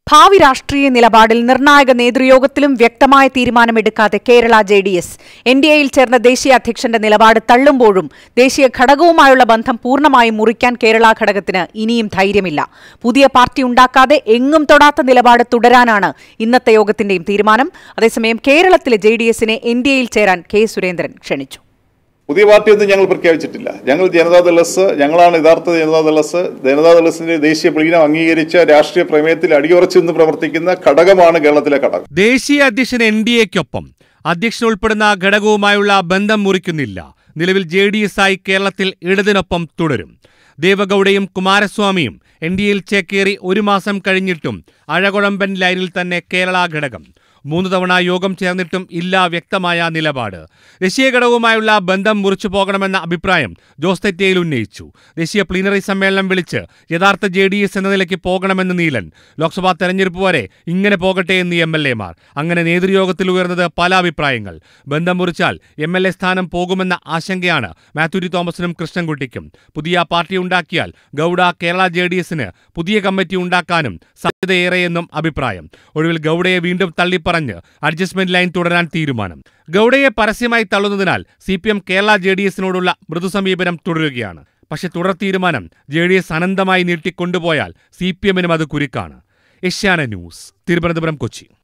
ഭാവി രാഷ്ട്രീയ നിലപാടിൽ നിർണായക നേതൃയോഗത്തിലും വ്യക്തമായ തീരുമാനമെടുക്കാതെ Kerala J D S N D എയിൽ ചേർന്ന ദേശീയ അധ്യക്ഷന്റെ നിലപാട് തള്ളുമ്പോഴും ദേശീയ ഘടകവുമായുള്ള ബന്ധം പൂർണ്ണമായും മുറിക്കാൻ കേരള ഘടകത്തിന് ഇനിയും ധൈര്യമില്ല പുതിയ പാർട്ടി ഉണ്ടാക്കാതെ എങ്ങും തൊടാത്ത നിലപാട് തുടരാനാണ് ഇന്നത്തെ യോഗത്തിന്റെയും തീരുമാനം അതേസമയം കേരളത്തിലെ ജെ ഡി എസിനെ എൻ ഡി എയിൽ ചേരാൻ കെ സുരേന്ദ്രൻ ക്ഷണിച്ചു പുതിയ പാർട്ടിയൊന്നും ഞങ്ങൾ പ്രഖ്യാപിച്ചിട്ടില്ല ഞങ്ങൾ ജനതാദൾ എസ് ഞങ്ങളാണ് യഥാർത്ഥ ജനതാദൾ എസ് ജനതാദൾ എസിന്റെ ദേശീയ പ്ലീനം അംഗീകരിച്ച രാഷ്ട്രീയ പ്രമേയത്തിൽ അടിയുറച്ചു നിന്ന് പ്രവർത്തിക്കുന്ന ഘടകമാണ് കേരളത്തിലെ ഘടകം ദേശീയ അധ്യക്ഷൻ എൻ ഡി എക്കൊപ്പം അധ്യക്ഷൻ ഉൾപ്പെടുന്ന ഘടകവുമായുള്ള ബന്ധം മുറിക്കുന്നില്ല നിലവിൽ ജെ ഡി എസ് ആയി കേരളത്തിൽ ഇടതിനൊപ്പം തുടരും ദേവഗൌഡയും കുമാരസ്വാമിയും എൻ ഡി എയിൽ ചേക്കേറി ഒരു മാസം കഴിഞ്ഞിട്ടും അഴകുഴമ്പൻ ലൈനിൽ തന്നെ കേരള ഘടകം മൂന്ന് തവണ യോഗം ചേർന്നിട്ടും ഇല്ല വ്യക്തമായ നിലപാട് ദേശീയ ഘടകവുമായുള്ള ബന്ധം മുറിച്ചു പോകണമെന്ന അഭിപ്രായം ജോസ് തെറ്റയിൽ ഉന്നയിച്ചു ദേശീയ പ്ലീനറി സമ്മേളനം വിളിച്ച് യഥാർത്ഥ ജെ ഡി എസ് എന്ന നിലയ്ക്ക് പോകണമെന്ന് നീലൻ ലോക്സഭാ തെരഞ്ഞെടുപ്പ് വരെ ഇങ്ങനെ പോകട്ടെ എന്ന് എം എൽ എമാർ അങ്ങനെ നേതൃയോഗത്തിൽ ഉയർന്നത് പല അഭിപ്രായങ്ങൾ ബന്ധം മുറിച്ചാൽ എം എൽ എ സ്ഥാനം പോകുമെന്ന ആശങ്കയാണ് മാത്യുരി തോമസിനും കൃഷ്ണൻകുട്ടിക്കും പുതിയ പാർട്ടി ഉണ്ടാക്കിയാൽ ഗൌഡ കേരള ജെ ഡി എസിന് പുതിയ കമ്മിറ്റി ഉണ്ടാക്കാനും സാധ്യതയേറെയെന്നും അഭിപ്രായം ഒടുവിൽ ഗൌഡയെ വീണ്ടും തള്ളിപ്പറഞ്ഞ് അഡ്ജസ്റ്റ്മെന്റ് ലൈൻ തുടരാൻ തീരുമാനം ഗൌഡയെ പരസ്യമായി തള്ളുന്നതിനാൽ C P M Kerala J D എസിനോടുള്ള മൃദു സമീപനം തുടരുകയാണ് പക്ഷെ തുടർ തീരുമാനം ജെ ഡി എസ് അനന്തമായി നീട്ടിക്കൊണ്ടുപോയാൽ സി പി എമ്മിനും അത് കുരുക്കാണ് ഏഷ്യാന ന്യൂസ് തിരുവനന്തപുരം കൊച്ചി